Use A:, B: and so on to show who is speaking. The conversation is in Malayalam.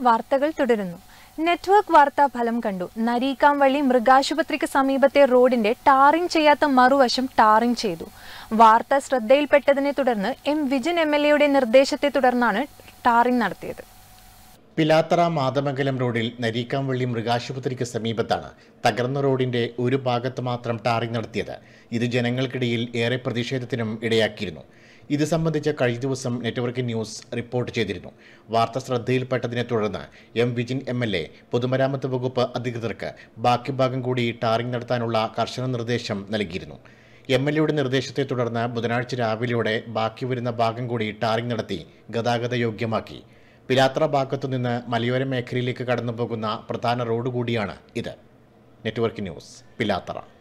A: വാർത്തകൾ തുടരുന്നു നെറ്റ്വർക്ക് വാർത്താ ഫലം കണ്ടു നരീക്കാംവള്ളി മൃഗാശുപത്രിക്ക് സമീപത്തെ റോഡിന്റെ ടാറിംഗ് ചെയ്യാത്ത മറുവശം ടാറിംഗ് ചെയ്തു വാർത്ത ശ്രദ്ധയിൽപ്പെട്ടതിനെ തുടർന്ന് എം വിജിൻ എം എൽ എയുടെ നിർദ്ദേശത്തെ തുടർന്നാണ് ടാറിംഗ് നടത്തിയത്
B: പിലാത്തറ മാതമംഗലം റോഡിൽ നരീക്കാംവള്ളി മൃഗാശുപത്രിക്ക് സമീപത്താണ് തകർന്ന റോഡിന്റെ ഒരു ഭാഗത്ത് മാത്രം ടാറിംഗ് നടത്തിയത് ഇത് ജനങ്ങൾക്കിടയിൽ ഏറെ പ്രതിഷേധത്തിനും ഇടയാക്കിയിരുന്നു ഇത് സംബന്ധിച്ച് കഴിഞ്ഞ ദിവസം നെറ്റ്വർക്ക് ന്യൂസ് റിപ്പോർട്ട് ചെയ്തിരുന്നു വാർത്ത ശ്രദ്ധയിൽപ്പെട്ടതിനെ തുടർന്ന് M Vijin M L A പൊതുമരാമത്ത് വകുപ്പ് അധികൃതർക്ക് ബാക്കി ഭാഗം കൂടി ടാറിംഗ് നടത്താനുള്ള കർശന നിർദ്ദേശം നൽകിയിരുന്നു എം എൽ എയുടെ നിർദ്ദേശത്തെ തുടർന്ന് ബുധനാഴ്ച രാവിലെയോടെ ബാക്കി വരുന്ന ഭാഗം കൂടി ടാറിംഗ് നടത്തി ഗതാഗത യോഗ്യമാക്കി പിലാത്ര ഭാഗത്തു നിന്ന് മലയോര മേഖലയിലേക്ക് കടന്നു പോകുന്ന പ്രധാന റോഡ് കൂടിയാണ് ഇത് നെറ്റ്വർക്ക് ന്യൂസ് പിലാത്തറ